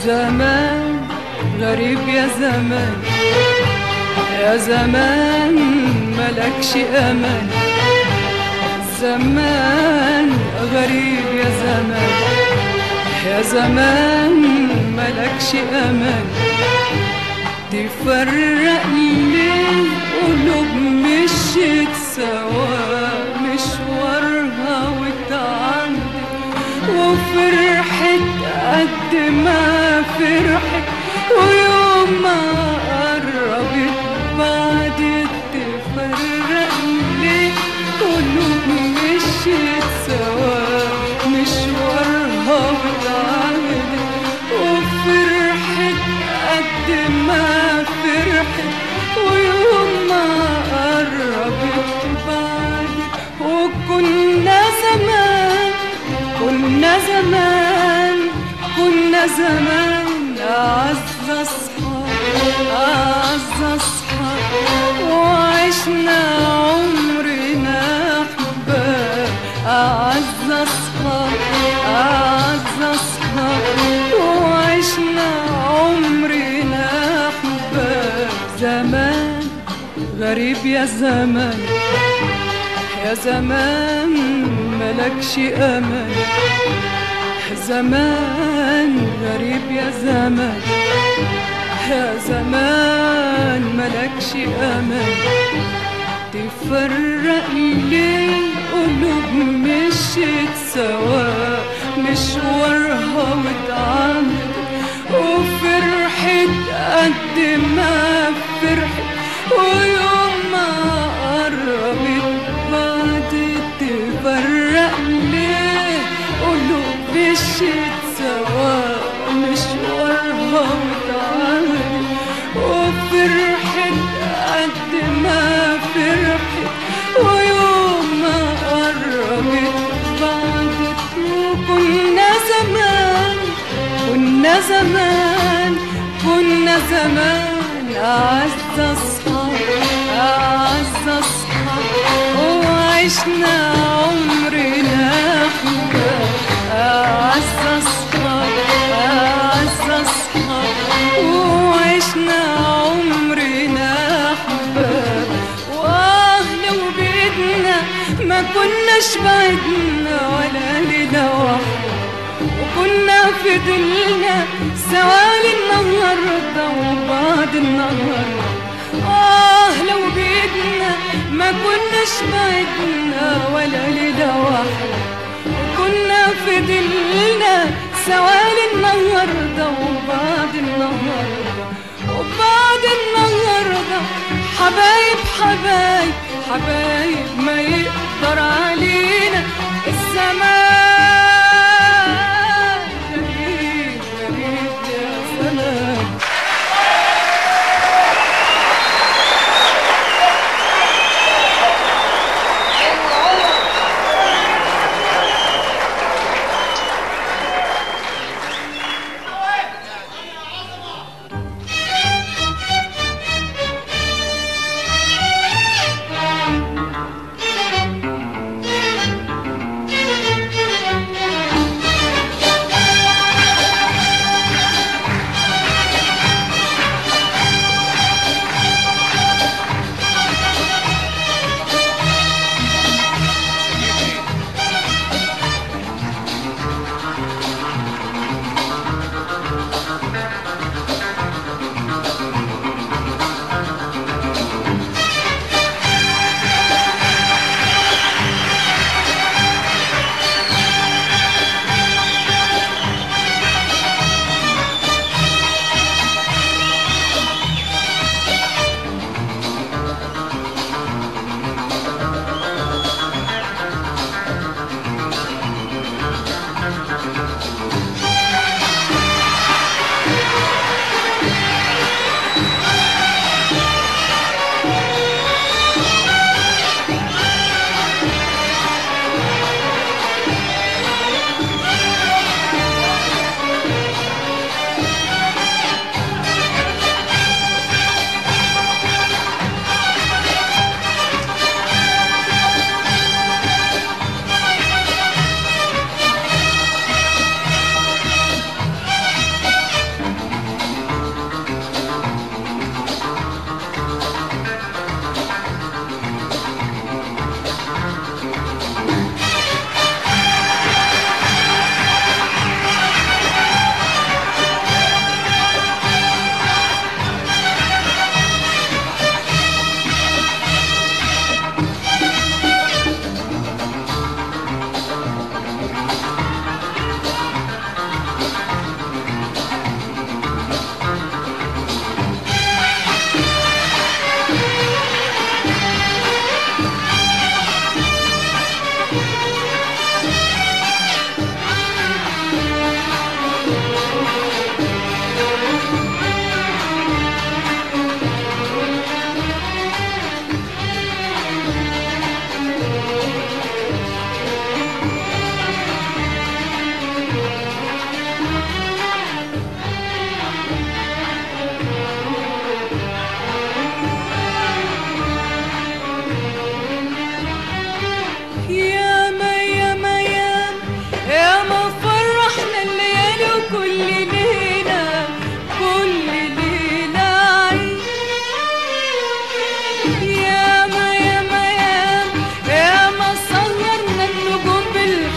زمان غريب يا زمان يا زمان ملكش امان زمان غريب يا زمان يا زمان ملكش امان تفرق ليه قلوب مشيت سوا مشوارها وتعدي وفرحت قد ما فرحت ويوم ما قربت بعد تفرق ليه قلوب مشيت سوا مشوارها وتعدي وفرحت قد ما فرحت ويوم ما قربت بعد وكنا زمان كنا زمان كنا زمان أعز أصحاب أعز أصحاب وعشنا عمرنا أحباب أعز أصحاب أعز أصحاب وعشنا عمرنا أحباب زمان غريب يا زمان يا زمان ملكش أمان زمان غريب يا زمان يا زمان ملكش أمان تفرق ليه قلوب مشيت سوا مشوارها واتعمد وفرحت قد ما فرحت ويوم ما قربت بعد تفرق ليه قلوب مشيت سوا مشوارها واتعمد وفرحت قد ما فرحت ويوم ما قربت بعد وكنا زمان كنا زمان كنا زمان أعز أصحاب أعز أصحاب وعشنا عمرنا أحباب أعز أصحاب أعز أصحاب وعشنا عمرنا أحباب وأهل وبيتنا ما كناش بعدنا ولا لنا واحد وكنا في دلنا سوالي النهاردة وبعد النهاردة آه لو بيدنا ما كناش بعدنا ولا لدا واحد وكنا في دلنا سوالي النهاردة وبعد النهاردة وبعد النهاردة حبايب حبايب حبايب ما يقدر علينا الزمان غريب غريب يا زمان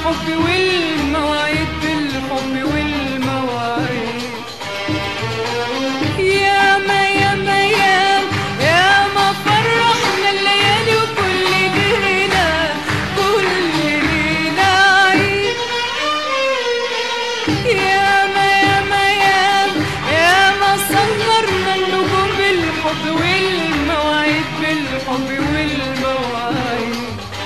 بالحب والمواعيد بالحب والمواعيد يا ما يا ما يا يا ما فرحنا الليالي وكل ليلة كل ليلة عيد يا ما يا ما يا يا ما سهرنا النجوم بالحب والمواعيد بالحب والمواعيد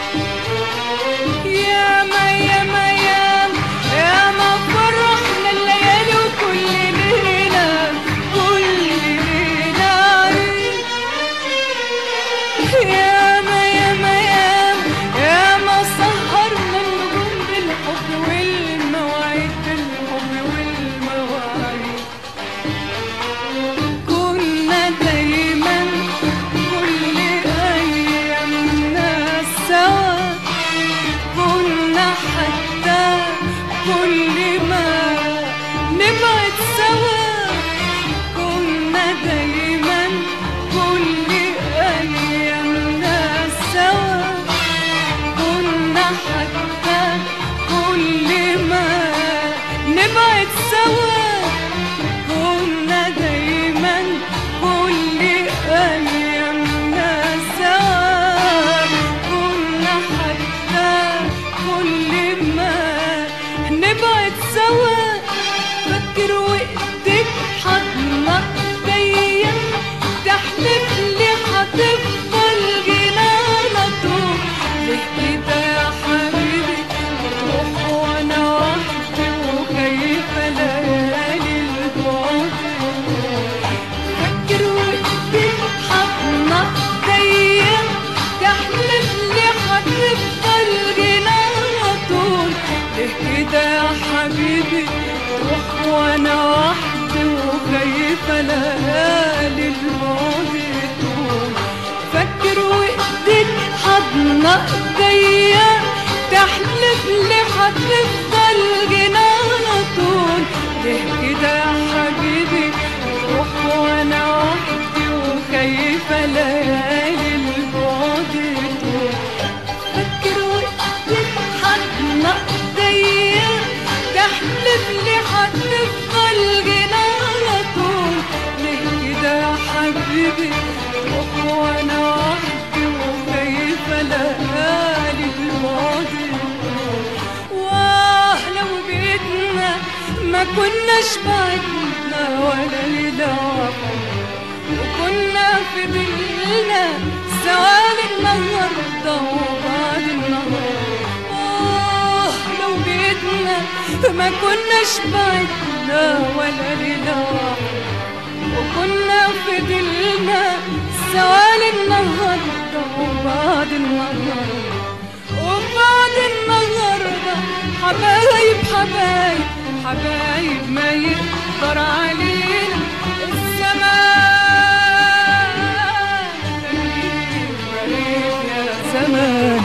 يا ما يا ما يا يا ما فرحنا الليالي وكل ليلة كل ليلة عيد يا ما يا ما يا يا ما سهرنا النجوم بالحب والمواعيد بالحب والمواعيد كنا دايما كل أيامنا سوا كنا حتى كل ما نبعد سوا كنا دايما كل أيامنا سوا كنا حتى كل ما نبعد سوا كنا دايما كل أيامنا سوا كنا حتى كل ما نبعد سوا فكر وقتك حضنك ايديا تحلف لي هتفضل جنانا طول ليه كده يا حبيبي تروح وانا وحدي وخايفة ليالي البعد فكر وقتك حضنك ايديا تحلف لي هتفضل جنانا طول ليه كده يا حبيبي تروح وانا وحدي وخايفة ليالي البعد طول فكر وقتك حضنك ايديا تحلف لي هتفضل جنانا طول ليه كده يا حبيبي تروح وانا وحدي وخايفة ليالي البعد طول فكر وقتك حضنك ايديا تحلف لي هتفضل جنانا طول ليه كده يا حبيبي تروح وانا وحدي وخايفة ليالي البعد واه لو بيتنا ما كناش بعدنا ولا ليلة واحدة وكنا في ظلنا سوالي النهاردة وبعد النهار آه لو بيتنا ما كناش بعدنا ولا ليلة واحدة وكنا في ظلنا سوالي النهاردة وبعد النهار وبعد النهاردة حبايب حبايب حبايب ما يقدر علينا الزمان غريب غريب يا زمان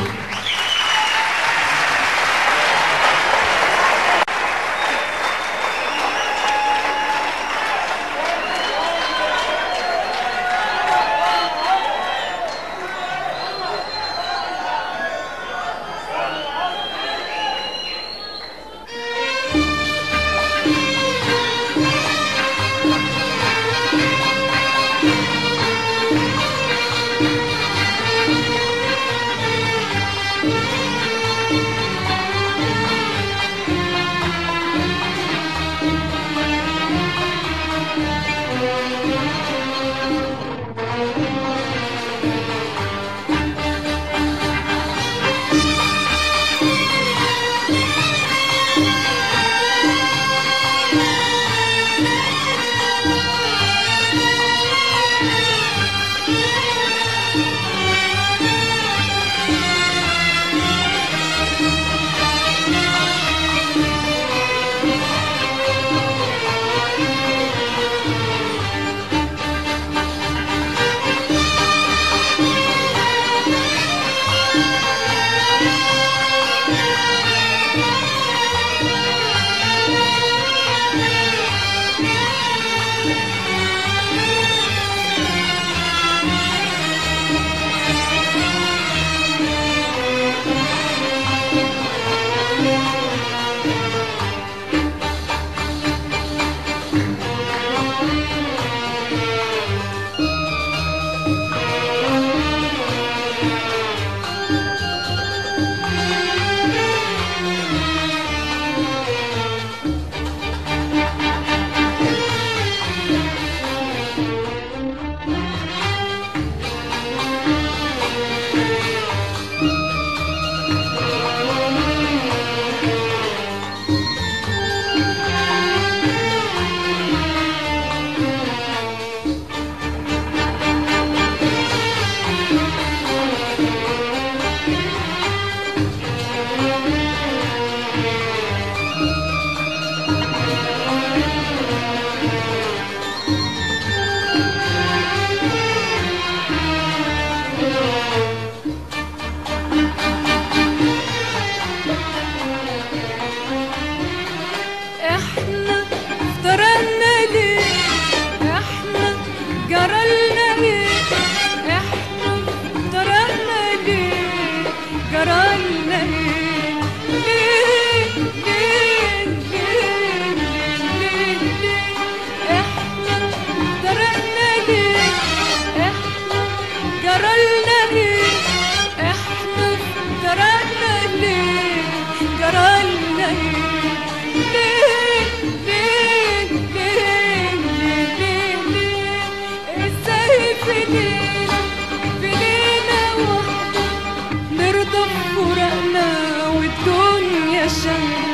يا شمس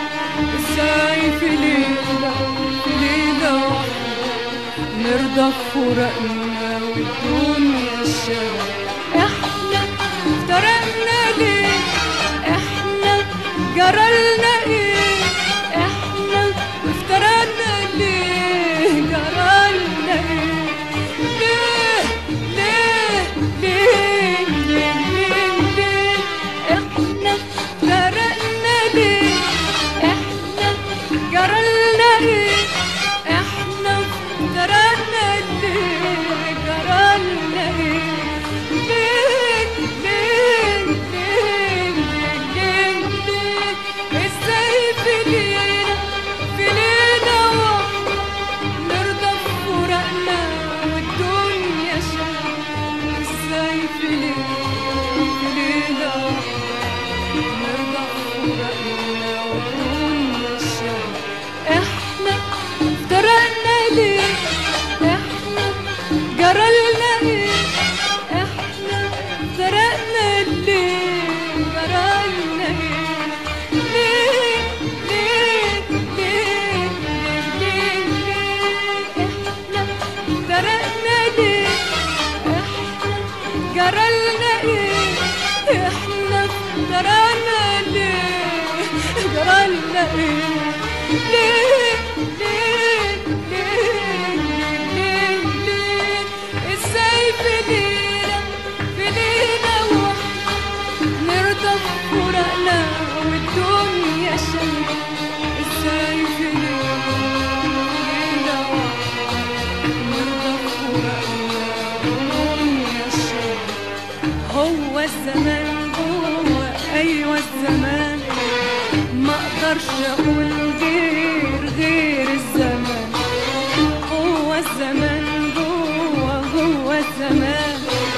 ازاي في ليلة في ليلة واحدة نرضى بفراقنا والدنيا الشمس احنا افترقنا ليه احنا جرالنا ايه احنا افترقنا ليه جرالنا ايه ليه ليه ليه ليه ليه ليه احنا افترقنا ليه احنا جرالنا ايه احنا افترقنا ليه جرالنا ايه ليه ليه ليه ليه ليه ليه ازاي في ليلة في ليلة واحدة نرضى بفراقنا والدنيا شمس ازاي في ليلة في ليلة واحدة نرضى بفراقنا والدنيا شمس احنا افترقنا ليه احنا جرالنا ايه احنا افترقنا ليه جرالنا ايه ليه ليه ليه ليه ليه ليه احنا افترقنا ليه احنا جرالنا ايه احنا افترقنا ليه جرالنا ايه ليه ليه ليه ليه ليه ازاي في ليلة في ليلة واحدة نرضى بفراقنا والدنيا شمس ازاي في ليلة في ليلة واحدة نرضى بفراقنا والدنيا شمس هو الزمان هو ايوه الزمان ما اقدرش اقول غير غير الزمان هو الزمان هو هو الزمان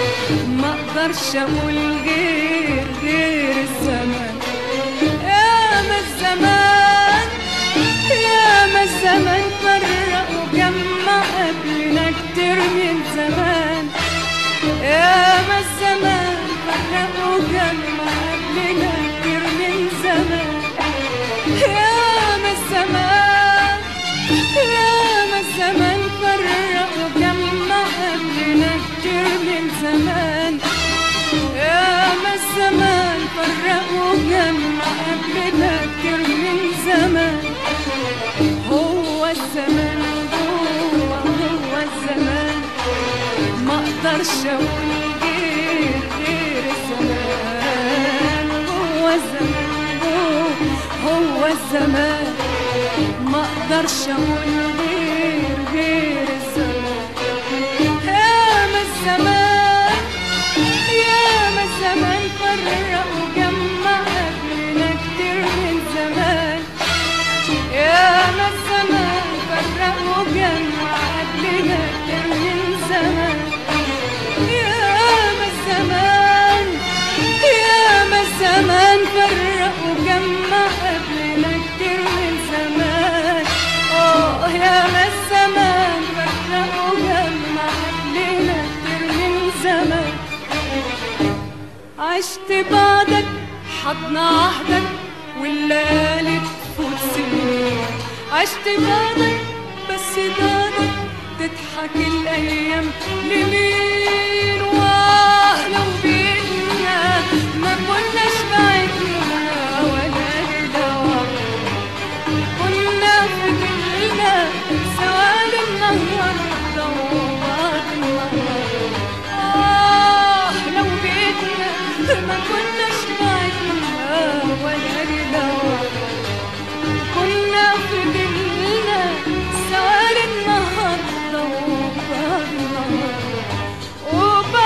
ما اقدرش اقول غير غير الزمان يا ما الزمان يا ما الزمان فرق وجمع قبلنا كتير من زمان يا ما الزمان فرق وجمع قبلنا كتير من زمان يا ما الزمان يا ما الزمان فرق وجمع قبلنا كتير من زمان يا ما الزمان فرق وجمع قبلنا كتير من زمان هو الزمان هو هو الزمان ما اقدرش اقول غير غير الزمان هو الزمان هو هو الزمان ما اقدرش اقول غير غير الزمان يا ما الزمان يا ما الزمان فرق وجمع قبلنا كتير من زمان يا ما الزمان فرق وجمع قبلنا كتير من زمان يا ما الزمان يا ما الزمان فرق وجمع قبلنا كتير من زمان اه يا ما الزمان فرق وجمع قبلنا كتير من زمان عشت بعدك حضن عهدك والليالي تفوت سنين عشت بعدك بس بعدك تضحك الايام لمين واه لو بينا ما كناش بعدنا ولا لدوا كنا فضلنا سواد النهارده وبعد النهارده آه لو بيتنا ما كناش بعدنا ولا لدوا كنا فضلنا سواد النهارده وبعد النهارده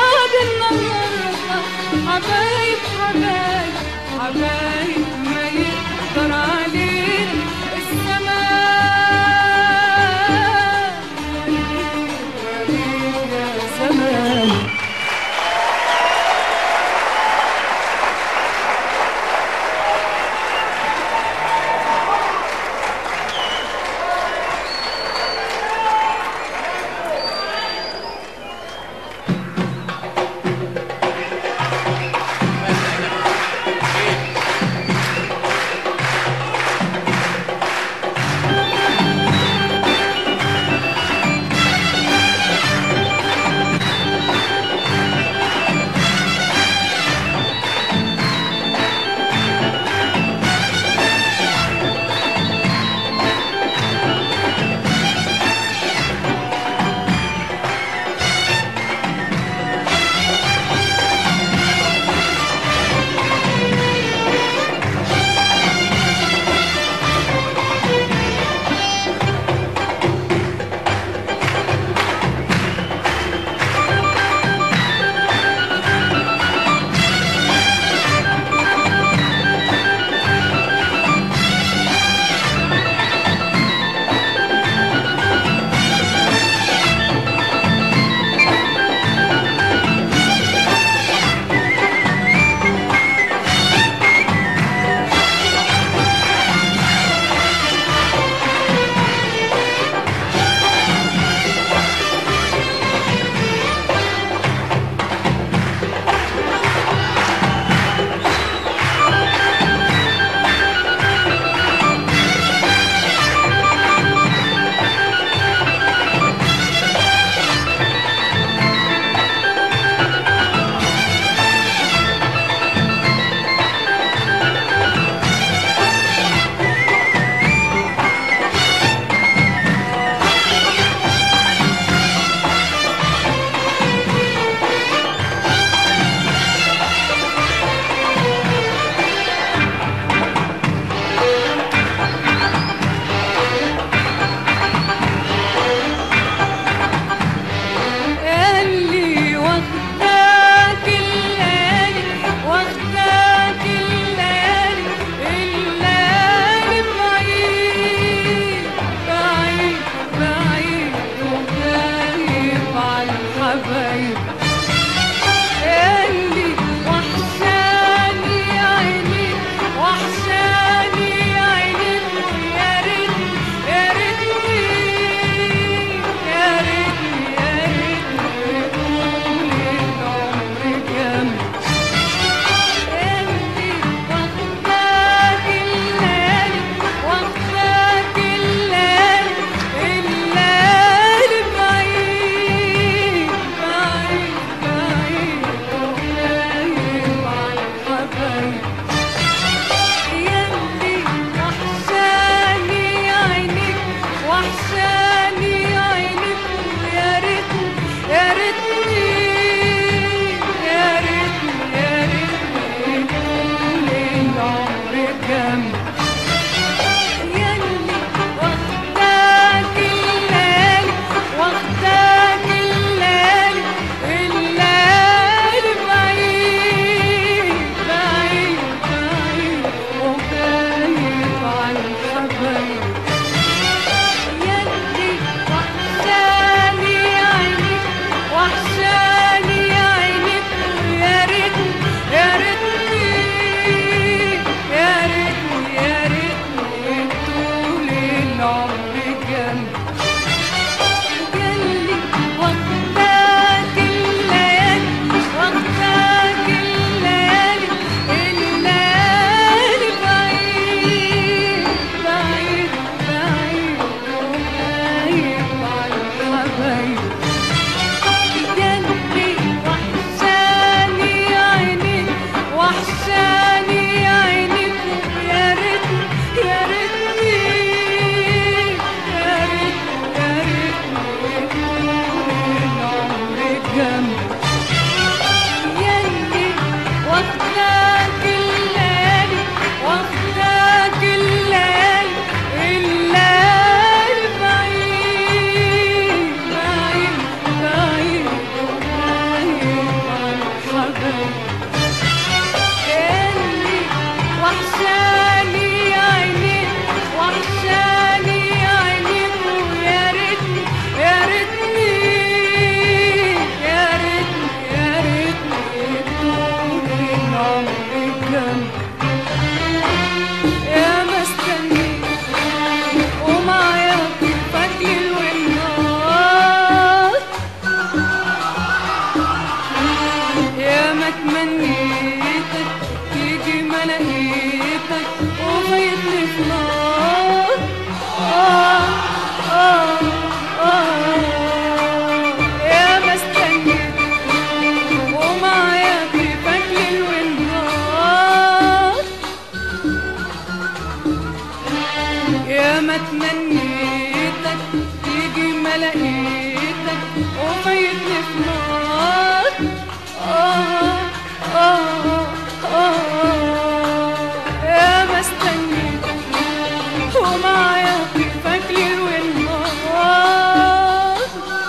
يا ما تمنيتك تيجي ما لقيتك وفايتني في نار آه آه آه يا ما استنيتك ومعايا كيفك ليل والنهار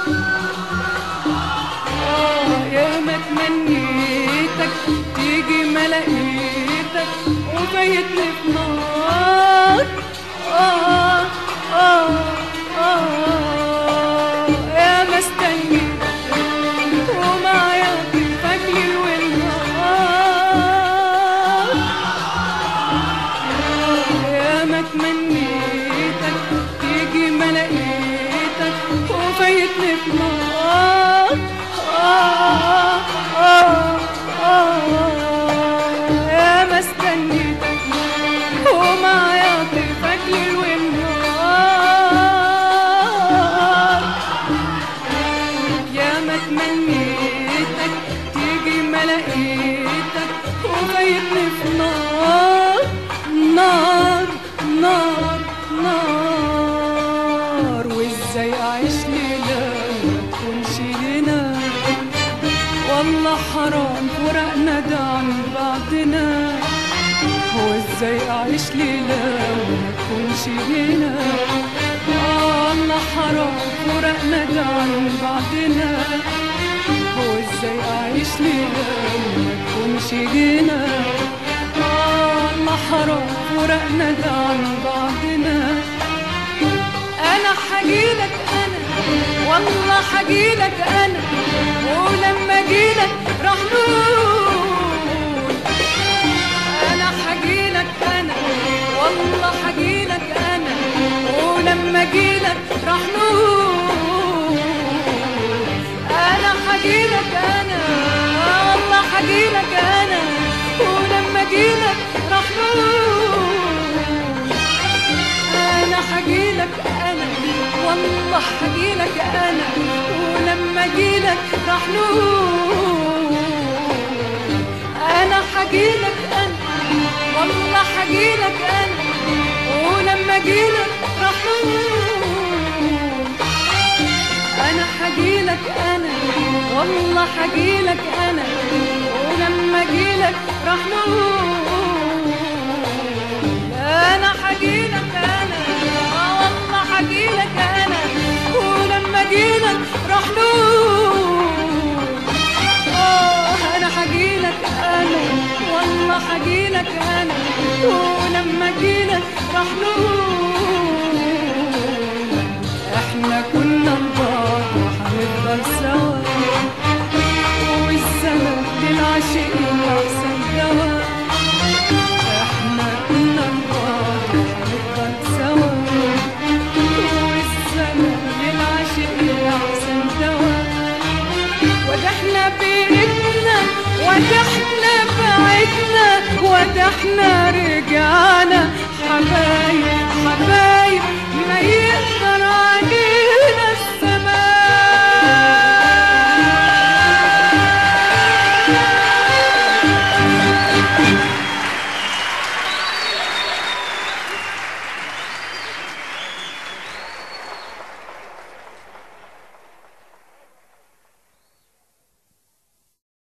آه يا ما تمنيتك تيجي ما لقيتك وفايتني في نار آه آه آه يا ما استنيتك ومعايا كيفك ليل والنهار يا ما تمنيتك تيجي ما لقيتك وفايتني في نار آه آه آه يا ما استنيتك ومعايا طيفك ليل والنهار يا ما تمنيتك تيجي ما لقيتك وفايتني في نار نار نار نار وازاي اعيش ليلة ما تكونش لنا والله حرام فرقنا ده عن بعضنا هو ازاي اعيش ليلة وما تكونش هنا آه الله حرام فرقنا ده عن بعضنا هو ازاي اعيش ليلة وما تكونش هنا آه الله حرام فرقنا ده عن بعضنا انا حجيلك انا والله حجيلك انا ولما اجيلك راح نقول انا حجيلك انا والله حجيلك انا ولما اجيلك راح نقول انا حجيلك انا والله حجيلك انا ولما اجيلك راح نقول انا حجيلك انا والله حجيلك انا ولما اجيلك راح نقول انا حجيلك انا والله حجيلك انا ولما اجيلك راح نقول انا حجيلك انا والله حجيلك انا ولما اجيلك راح نقول انا حجيلك انا والله حجيلك انا ولما اجيلك راح نقول اه انا حجيلك انا والله حجيلك انا ولما اجيلك راح نقول